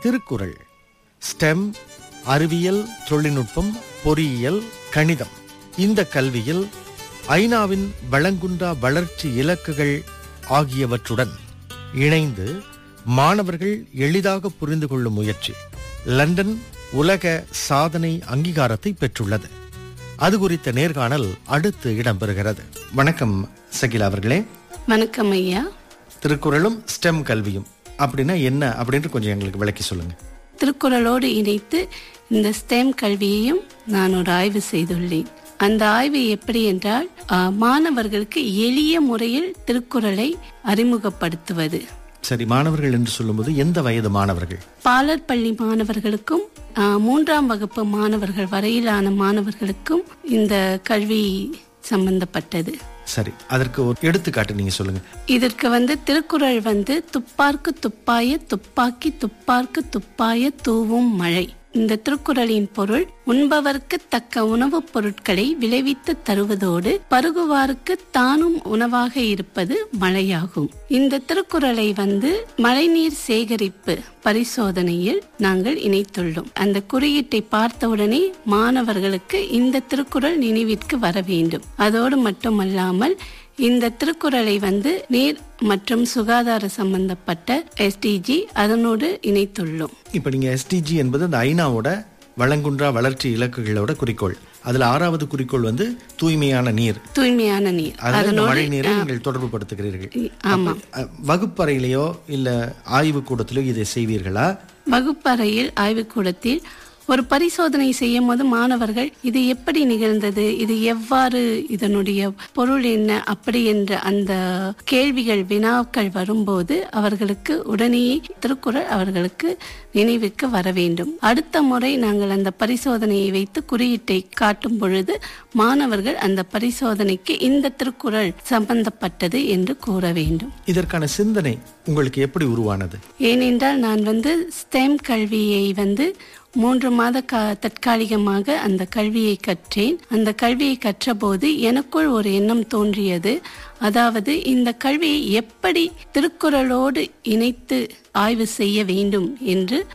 Thirukkural stem அறிவியல் தொழில்நுட்பம் பொறியியல் கணிதம் இந்த கல்வியில் ஐநாவின் வளங்குன்றா வளர்ச்சி இலக்குகள் ஆகியவற்றுடன் இணைந்து மாணவர்கள் எளிதாக புரிந்து கொள்ளும் முயற்சி லண்டன் உலக சாதனை அங்கீகாரத்தை பெற்றுள்ளது அது குறித்த நேர்காணல் அடுத்து இடம்பெறுகிறது வணக்கம் சகிலா அவர்களே வணக்கம் ஐயா திருக்குறளும் ஸ்டெம் கல்வியும் அப்படின்னா என்ன அப்படின்ட்டு கொஞ்சம் எங்களுக்கு விளக்கி சொல்லுங்க திருக்குறளோடு இணைத்து இந்த ஸ்டெம் கல்வியையும் நான் ஒரு ஆய்வு செய்துள்ளேன் அந்த ஆய்வு எப்படி என்றால் ஆ, மாணவர்களுக்கு எளிய முறையில் திருக்குறளை அறிமுகப்படுத்துவது சரி மாணவர்கள் என்று சொல்லும்போது எந்த வயது மாணவர்கள் பாலர் பள்ளி மாணவர்களுக்கும் ஆ, மூன்றாம் வகுப்பு மாணவர்கள் வரையிலான மாணவர்களுக்கும் இந்த கல்வி சம்பந்தப்பட்டது சரி அதற்கு ஒரு எடுத்துக்காட்டு நீங்க சொல்லுங்க இதற்கு வந்து திருக்குறள் வந்து துப்பார்க்கு துப்பாய துப்பாக்கி துப்பார்க்கு துப்பாய தூவும் மழை இந்த திருக்குறளின் பொருள் உண்பவர்க்கு தக்க உணவுப் பொருட்களை விளைவித்து தருவதோடு பருகுவாருக்கு தானும் உணவாக இருப்பது மழையாகும் இந்த திருக்குறளை வந்து மழைநீர் சேகரிப்பு பரிசோதனையில் நாங்கள் இணைத்துள்ளோம் அந்த குறியீட்டை பார்த்தவுடனே மாணவர்களுக்கு இந்த திருக்குறள் நினைவிற்கு வர வேண்டும் அதோடு மட்டுமல்லாமல் இந்த திருக்குறளை வந்து நீர் மற்றும் சுகாதார சம்பந்தப்பட்ட எஸ்டிஜி அதனோடு இணைத்துள்ளோம் இப்ப நீங்க எஸ்டிஜி என்பது அந்த ஐநாவோட வளங்குன்றா வளர்ச்சி இலக்குகளோட குறிக்கோள் அதுல ஆறாவது குறிக்கோள் வந்து தூய்மையான நீர் தூய்மையான நீர் அதில் இந்த மழை நீரை நீங்கள் தொடர்பு படுத்துகிறீர்கள் ஆமா அ, வகுப்பறையிலேயோ இல்ல ஆய்வு கூடத்திலோ இதை செய்வீர்களா வகுப்பறையில் ஆய்வுக்கூடத்தில் ஒரு பரிசோதனை செய்யும் போது மாணவர்கள் இது எப்படி நிகழ்ந்தது இது எவ்வாறு இதனுடைய பொருள் என்ன அப்படி என்ற அந்த கேள்விகள் வினாக்கள் வரும்போது அவர்களுக்கு உடனேயே திருக்குறள் அவர்களுக்கு நினைவுக்கு வர வேண்டும் அடுத்த முறை நாங்கள் அந்த பரிசோதனையை வைத்து குறியீட்டை காட்டும் பொழுது மாணவர்கள் அந்த பரிசோதனைக்கு இந்த திருக்குறள் சம்பந்தப்பட்டது என்று கூற வேண்டும் இதற்கான சிந்தனை உங்களுக்கு எப்படி உருவானது ஏனென்றால் நான் வந்து ஸ்டெம் கல்வியை வந்து மூன்று மாத கா தற்காலிகமாக அந்த கல்வியை கற்றேன் அந்த கல்வியை கற்றபோது எனக்குள் ஒரு எண்ணம் தோன்றியது அதாவது இந்த கல்வியை எப்படி திருக்குறளோடு இணைத்து ஆய்வு செய்ய வேண்டும் என்று